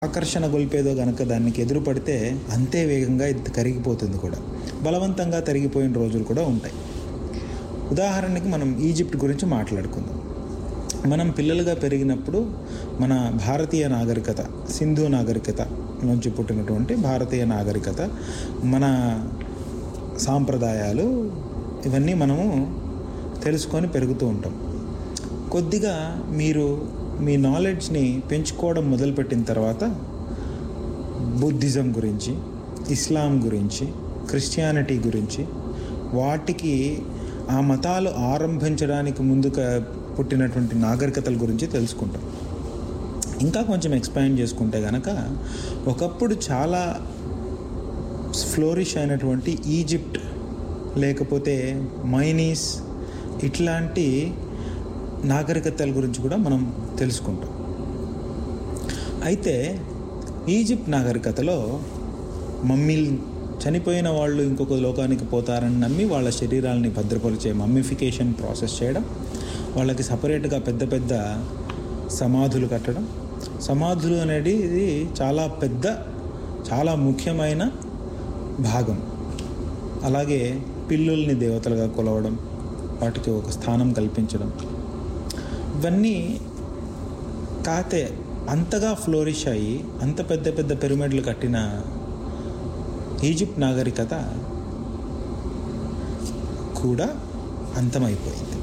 ఆకర్షణ గొల్పేదో గనక దానికి ఎదురు పడితే అంతే వేగంగా ఇది కరిగిపోతుంది కూడా బలవంతంగా తరిగిపోయిన రోజులు కూడా ఉంటాయి ఉదాహరణకి మనం ఈజిప్ట్ గురించి మాట్లాడుకుందాం మనం పిల్లలుగా పెరిగినప్పుడు మన భారతీయ నాగరికత సింధు నాగరికత నుంచి పుట్టినటువంటి భారతీయ నాగరికత మన సాంప్రదాయాలు ఇవన్నీ మనము తెలుసుకొని పెరుగుతూ ఉంటాం కొద్దిగా మీరు మీ నాలెడ్జ్ని పెంచుకోవడం మొదలుపెట్టిన తర్వాత బుద్ధిజం గురించి ఇస్లాం గురించి క్రిస్టియానిటీ గురించి వాటికి ఆ మతాలు ఆరంభించడానికి ముందుగా పుట్టినటువంటి నాగరికతల గురించి తెలుసుకుంటాం ఇంకా కొంచెం ఎక్స్పాండ్ చేసుకుంటే కనుక ఒకప్పుడు చాలా ఫ్లోరిష్ అయినటువంటి ఈజిప్ట్ లేకపోతే మైనీస్ ఇట్లాంటి నాగరికతల గురించి కూడా మనం తెలుసుకుంటాం అయితే ఈజిప్ట్ నాగరికతలో మమ్మీలు చనిపోయిన వాళ్ళు ఇంకొక లోకానికి పోతారని నమ్మి వాళ్ళ శరీరాలని భద్రపరిచే మమ్మిఫికేషన్ ప్రాసెస్ చేయడం వాళ్ళకి సపరేట్గా పెద్ద పెద్ద సమాధులు కట్టడం సమాధులు అనేది ఇది చాలా పెద్ద చాలా ముఖ్యమైన భాగం అలాగే పిల్లుల్ని దేవతలుగా కొలవడం వాటికి ఒక స్థానం కల్పించడం ఇవన్నీ కాతే అంతగా ఫ్లోరిష్ అయ్యి అంత పెద్ద పెద్ద పిరమిడ్లు కట్టిన ఈజిప్ట్ నాగరికత కూడా అంతమైపోయింది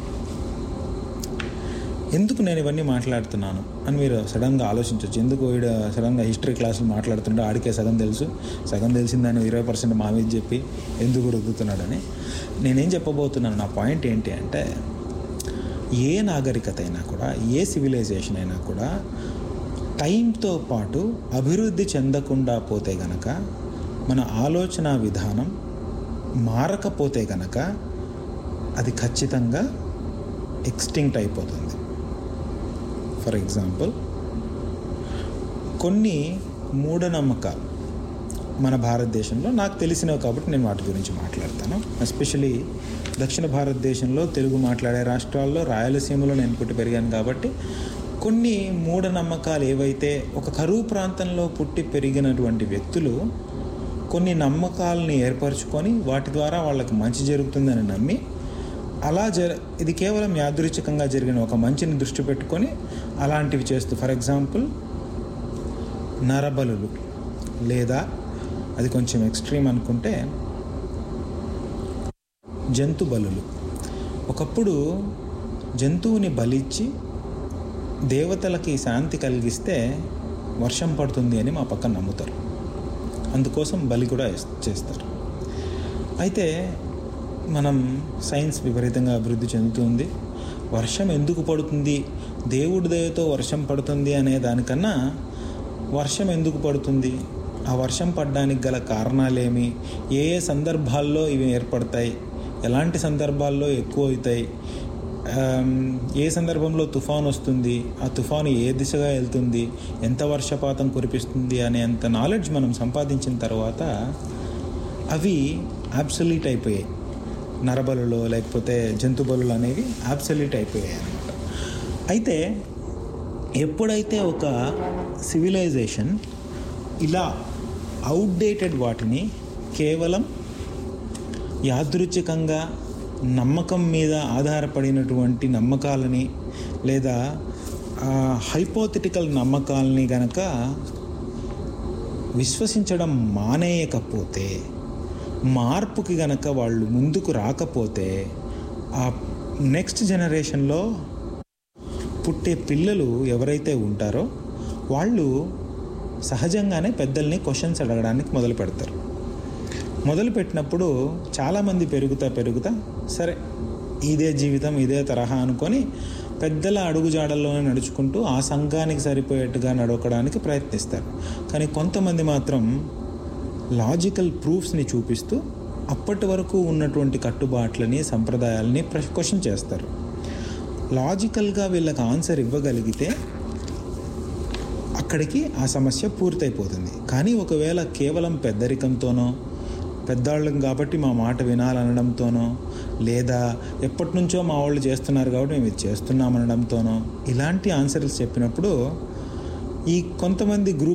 ఎందుకు నేను ఇవన్నీ మాట్లాడుతున్నాను అని మీరు సడన్గా ఆలోచించవచ్చు ఎందుకు వీడు సడన్గా హిస్టరీ క్లాసులు మాట్లాడుతుంటే ఆడికే సగం తెలుసు సగం తెలిసిందని ఇరవై పర్సెంట్ మా మీద చెప్పి ఎందుకు రుద్దుతున్నాడని నేనేం చెప్పబోతున్నాను నా పాయింట్ ఏంటి అంటే ఏ నాగరికత అయినా కూడా ఏ సివిలైజేషన్ అయినా కూడా టైంతో పాటు అభివృద్ధి చెందకుండా పోతే గనక మన ఆలోచన విధానం మారకపోతే గనక అది ఖచ్చితంగా ఎక్స్టింక్ట్ అయిపోతుంది ఫర్ ఎగ్జాంపుల్ కొన్ని మూఢనమ్మకాలు మన భారతదేశంలో నాకు తెలిసినవి కాబట్టి నేను వాటి గురించి మాట్లాడతాను ఎస్పెషలీ దక్షిణ భారతదేశంలో తెలుగు మాట్లాడే రాష్ట్రాల్లో రాయలసీమలో నేను పుట్టి పెరిగాను కాబట్టి కొన్ని మూఢనమ్మకాలు ఏవైతే ఒక కరువు ప్రాంతంలో పుట్టి పెరిగినటువంటి వ్యక్తులు కొన్ని నమ్మకాలని ఏర్పరచుకొని వాటి ద్వారా వాళ్ళకి మంచి జరుగుతుందని నమ్మి అలా జర ఇది కేవలం యాదృచ్ఛికంగా జరిగిన ఒక మంచిని దృష్టి పెట్టుకొని అలాంటివి చేస్తూ ఫర్ ఎగ్జాంపుల్ నరబలులు లేదా అది కొంచెం ఎక్స్ట్రీమ్ అనుకుంటే జంతు బలులు ఒకప్పుడు జంతువుని బలిచ్చి దేవతలకి శాంతి కలిగిస్తే వర్షం పడుతుంది అని మా పక్కన నమ్ముతారు అందుకోసం బలి కూడా చేస్తారు అయితే మనం సైన్స్ విపరీతంగా అభివృద్ధి చెందుతుంది వర్షం ఎందుకు పడుతుంది దేవుడి దయతో వర్షం పడుతుంది అనే దానికన్నా వర్షం ఎందుకు పడుతుంది ఆ వర్షం పడడానికి గల కారణాలేమి ఏ ఏ సందర్భాల్లో ఇవి ఏర్పడతాయి ఎలాంటి సందర్భాల్లో ఎక్కువ అవుతాయి ఏ సందర్భంలో తుఫాన్ వస్తుంది ఆ తుఫాను ఏ దిశగా వెళ్తుంది ఎంత వర్షపాతం కురిపిస్తుంది అనే అంత నాలెడ్జ్ మనం సంపాదించిన తర్వాత అవి అబ్సల్యూట్ అయిపోయాయి నరబలులో లేకపోతే జంతు బలులు అనేవి అబ్సల్యూట్ అయిపోయాయి అన్నమాట అయితే ఎప్పుడైతే ఒక సివిలైజేషన్ ఇలా అవుట్డేటెడ్ వాటిని కేవలం యాదృచ్ఛికంగా నమ్మకం మీద ఆధారపడినటువంటి నమ్మకాలని లేదా హైపోథెటికల్ నమ్మకాలని గనక విశ్వసించడం మానేయకపోతే మార్పుకి గనక వాళ్ళు ముందుకు రాకపోతే ఆ నెక్స్ట్ జనరేషన్లో పుట్టే పిల్లలు ఎవరైతే ఉంటారో వాళ్ళు సహజంగానే పెద్దల్ని క్వశ్చన్స్ అడగడానికి మొదలు పెడతారు మొదలు పెట్టినప్పుడు చాలామంది పెరుగుతా పెరుగుతా సరే ఇదే జీవితం ఇదే తరహా అనుకొని పెద్దల అడుగుజాడల్లోనే నడుచుకుంటూ ఆ సంఘానికి సరిపోయేట్టుగా నడవడానికి ప్రయత్నిస్తారు కానీ కొంతమంది మాత్రం లాజికల్ ప్రూఫ్స్ని చూపిస్తూ అప్పటి వరకు ఉన్నటువంటి కట్టుబాట్లని సంప్రదాయాలని క్వశ్చన్ చేస్తారు లాజికల్గా వీళ్ళకి ఆన్సర్ ఇవ్వగలిగితే అక్కడికి ఆ సమస్య పూర్తయిపోతుంది కానీ ఒకవేళ కేవలం పెద్దరికంతోనో పెద్దవాళ్ళం కాబట్టి మా మాట వినాలనడంతోనో లేదా ఎప్పటి నుంచో మా వాళ్ళు చేస్తున్నారు కాబట్టి మేము ఇది చేస్తున్నామనడంతోనో ఇలాంటి ఆన్సర్స్ చెప్పినప్పుడు ఈ కొంతమంది గ్రూప్